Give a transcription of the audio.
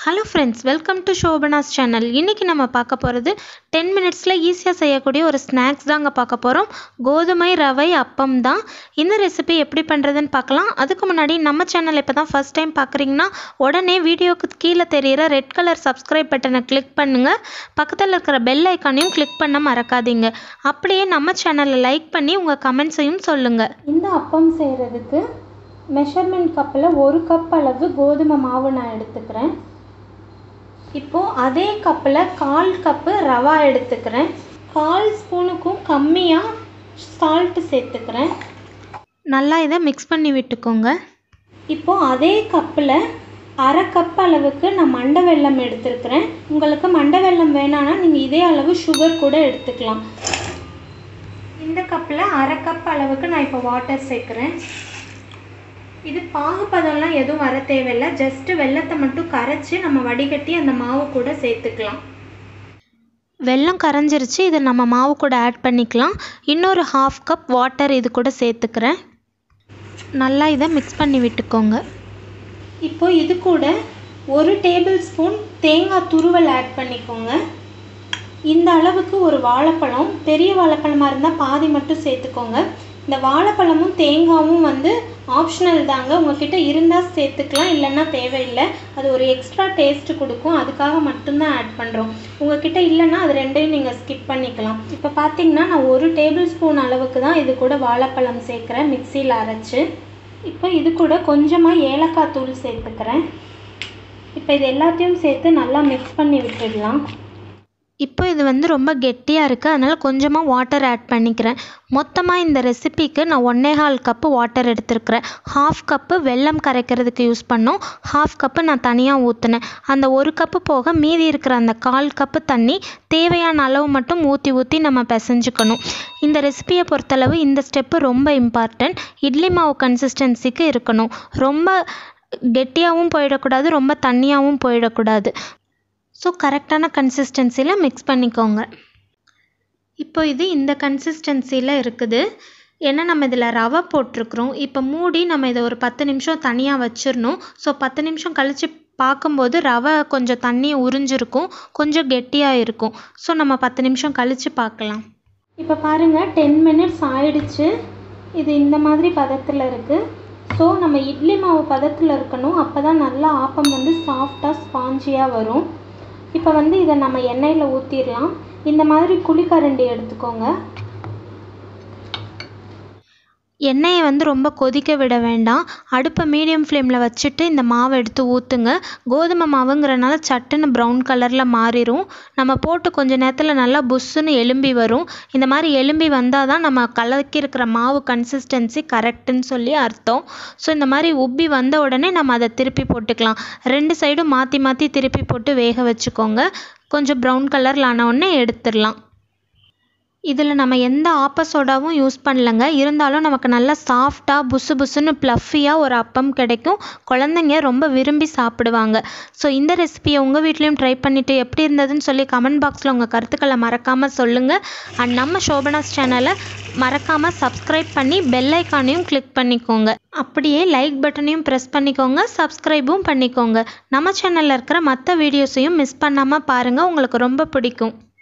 hello friends welcome to Shobana's channel இன்றைக்கி நம்ம பார்க்க போகிறது டென் மினிட்ஸில் ஈஸியாக செய்யக்கூடிய ஒரு ஸ்நாக்ஸ் தாங்க பார்க்க போகிறோம் கோதுமை ரவை அப்பம் தான் இந்த ரெசிபி எப்படி பண்ணுறதுன்னு பார்க்கலாம் அதுக்கு முன்னாடி நம்ம சேனல் இப்போ தான் ஃபஸ்ட் டைம் பார்க்குறீங்கன்னா உடனே வீடியோக்கு கீழே தெரியிற ரெட் கலர் சப்ஸ்கிரைப் பட்டனை கிளிக் பண்ணுங்கள் பக்கத்தில் இருக்கிற பெல் ஐக்கானையும் கிளிக் பண்ண மறக்காதீங்க அப்படியே நம்ம சேனலை லைக் பண்ணி உங்கள் கமெண்ட்ஸையும் சொல்லுங்கள் இந்த அப்பம் செய்கிறதுக்கு மெஷர்மெண்ட் கப்பில் ஒரு கப் அளவு கோதுமை மாவு நான் எடுத்துக்கிறேன் இப்போது அதே கப்பில் கால் கப்பு ரவா எடுத்துக்கிறேன் கால் ஸ்பூனுக்கும் கம்மியாக சால்ட்டு சேர்த்துக்கிறேன் நல்லா இதை மிக்ஸ் பண்ணி விட்டுக்கோங்க இப்போது அதே கப்பில் அரை கப் அளவுக்கு நான் மண்டை வெல்லம் எடுத்துருக்கிறேன் உங்களுக்கு மண்டை வெல்லம் வேணான்னா நீங்கள் இதே அளவு சுகர் கூட எடுத்துக்கலாம் இந்த கப்பில் அரை கப் அளவுக்கு நான் இப்போ வாட்டர் சேர்க்குறேன் இது பாகுபதம்லாம் எதுவும் வர தேவையில்லை ஜஸ்ட்டு வெள்ளத்தை மட்டும் கரைச்சி நம்ம வடிகட்டி அந்த மாவு கூட சேர்த்துக்கலாம் வெல்லம் கரைஞ்சிருச்சு இதை நம்ம மாவு கூட ஆட் பண்ணிக்கலாம் இன்னொரு ஹாஃப் கப் வாட்டர் இது கூட சேர்த்துக்கிறேன் நல்லா இதை மிக்ஸ் பண்ணி விட்டுக்கோங்க இப்போ இது கூட ஒரு டேபிள் ஸ்பூன் தேங்காய் துருவல் ஆட் பண்ணிக்கோங்க இந்த அளவுக்கு ஒரு வாழைப்பழம் பெரிய வாழைப்பழமாக இருந்தால் பாதி மட்டும் சேர்த்துக்கோங்க இந்த வாழைப்பழமும் தேங்காயும் வந்து ஆப்ஷனல் தாங்க உங்ககிட்ட இருந்தால் சேர்த்துக்கலாம் இல்லைன்னா தேவையில்லை அது ஒரு எக்ஸ்ட்ரா டேஸ்ட் கொடுக்கும் அதுக்காக மட்டும்தான் ஆட் பண்ணுறோம் உங்ககிட்ட இல்லைன்னா அது ரெண்டையும் நீங்கள் ஸ்கிப் பண்ணிக்கலாம் இப்போ பார்த்தீங்கன்னா நான் ஒரு டேபிள் ஸ்பூன் அளவுக்கு தான் இது கூட வாழைப்பழம் சேர்க்குறேன் மிக்சியில் அரைச்சி இப்போ இது கூட கொஞ்சமாக ஏலக்காய் தூள் சேர்த்துக்கிறேன் இப்போ இது எல்லாத்தையும் சேர்த்து நல்லா மிக்ஸ் பண்ணி விட்டுடலாம் இப்போ இது வந்து ரொம்ப கெட்டியாக இருக்குது அதனால் கொஞ்சமாக வாட்டர் ஆட் பண்ணிக்கிறேன் மொத்தமாக இந்த ரெசிபிக்கு நான் ஒன்றே கால் கப்பு வாட்டர் எடுத்துருக்கிறேன் ஹாஃப் கப்பு வெல்லம் கரைக்கிறதுக்கு யூஸ் பண்ணோம் ஹாஃப் கப்பு நான் தனியாக ஊற்றினேன் அந்த ஒரு கப்பு போக மீதி இருக்கிற அந்த கால் கப்பு தண்ணி தேவையான அளவு மட்டும் ஊற்றி ஊற்றி நம்ம பிசைஞ்சுக்கணும் இந்த ரெசிபியை பொறுத்தளவு இந்த ஸ்டெப்பு ரொம்ப இம்பார்ட்டன்ட் இட்லி மாவு கன்சிஸ்டன்சிக்கு இருக்கணும் ரொம்ப கெட்டியாகவும் போயிடக்கூடாது ரொம்ப தண்ணியாகவும் போயிடக்கூடாது ஸோ கரெக்டான கன்சிஸ்டன்சியில் மிக்ஸ் பண்ணிக்கோங்க இப்போ இது இந்த கன்சிஸ்டன்சியில் இருக்குது ஏன்னா நம்ம இதில் ரவை போட்டிருக்குறோம் இப்போ மூடி நம்ம இதை ஒரு பத்து நிமிஷம் தனியாக வச்சிடணும் ஸோ பத்து நிமிஷம் கழித்து பார்க்கும்போது ரவை கொஞ்சம் தண்ணியை உறிஞ்சிருக்கும் கொஞ்சம் கெட்டியாக இருக்கும் ஸோ நம்ம பத்து நிமிஷம் கழித்து பார்க்கலாம் இப்போ பாருங்கள் டென் மினிட்ஸ் ஆயிடுச்சு இது இந்த மாதிரி பதத்தில் இருக்குது ஸோ நம்ம இட்லி மாவு பதத்தில் இருக்கணும் அப்போ தான் நல்லா ஆப்பம் வந்து சாஃப்டாக ஸ்பாஞ்சியாக வரும் இப்போ வந்து இதை நம்ம எண்ணெயில் ஊற்றிடலாம் இந்த மாதிரி குழிக்கரண்டி எடுத்துக்கோங்க எண்ணெயை வந்து ரொம்ப கொதிக்க விட வேண்டாம் அடுப்பை மீடியம் ஃப்ளேமில் வச்சுட்டு இந்த மாவை எடுத்து ஊற்றுங்க கோதுமை மாவுங்கிறனால சட்டுன்னு ப்ரௌன் கலரில் மாறிடும் நம்ம போட்டு கொஞ்ச நேரத்தில் நல்லா புஷ்ஷுன்னு எலும்பி வரும் இந்த மாதிரி எலும்பி வந்தால் தான் நம்ம கலக்கி இருக்கிற மாவு கன்சிஸ்டன்சி கரெக்டுன்னு சொல்லி அர்த்தம் ஸோ இந்த மாதிரி உப்பி வந்த உடனே நம்ம அதை திருப்பி போட்டுக்கலாம் ரெண்டு சைடும் மாற்றி மாற்றி திருப்பி போட்டு வேக வச்சுக்கோங்க கொஞ்சம் ப்ரௌன் கலரில் ஆன உடனே எடுத்துடலாம் இதில் நம்ம எந்த ஆப்ப சோடாவும் யூஸ் பண்ணலங்க இருந்தாலும் நமக்கு நல்லா சாஃப்டாக புசு புசுன்னு ப்ளஃபியாக ஒரு அப்பம் கிடைக்கும் குழந்தைங்க ரொம்ப விரும்பி சாப்பிடுவாங்க ஸோ இந்த ரெசிபியை உங்கள் வீட்லேயும் ட்ரை பண்ணிவிட்டு எப்படி இருந்ததுன்னு சொல்லி கமெண்ட் பாக்ஸில் உங்கள் கருத்துக்களை மறக்காமல் சொல்லுங்கள் அண்ட் நம்ம ஷோபனாஸ் சேனலை மறக்காமல் சப்ஸ்கிரைப் பண்ணி பெல் ஐக்கானையும் கிளிக் பண்ணிக்கோங்க அப்படியே லைக் பட்டனையும் ப்ரெஸ் பண்ணிக்கோங்க சப்ஸ்கிரைபும் பண்ணிக்கோங்க நம்ம சேனலில் இருக்கிற மற்ற வீடியோஸையும் மிஸ் பண்ணாமல் பாருங்கள் உங்களுக்கு ரொம்ப பிடிக்கும்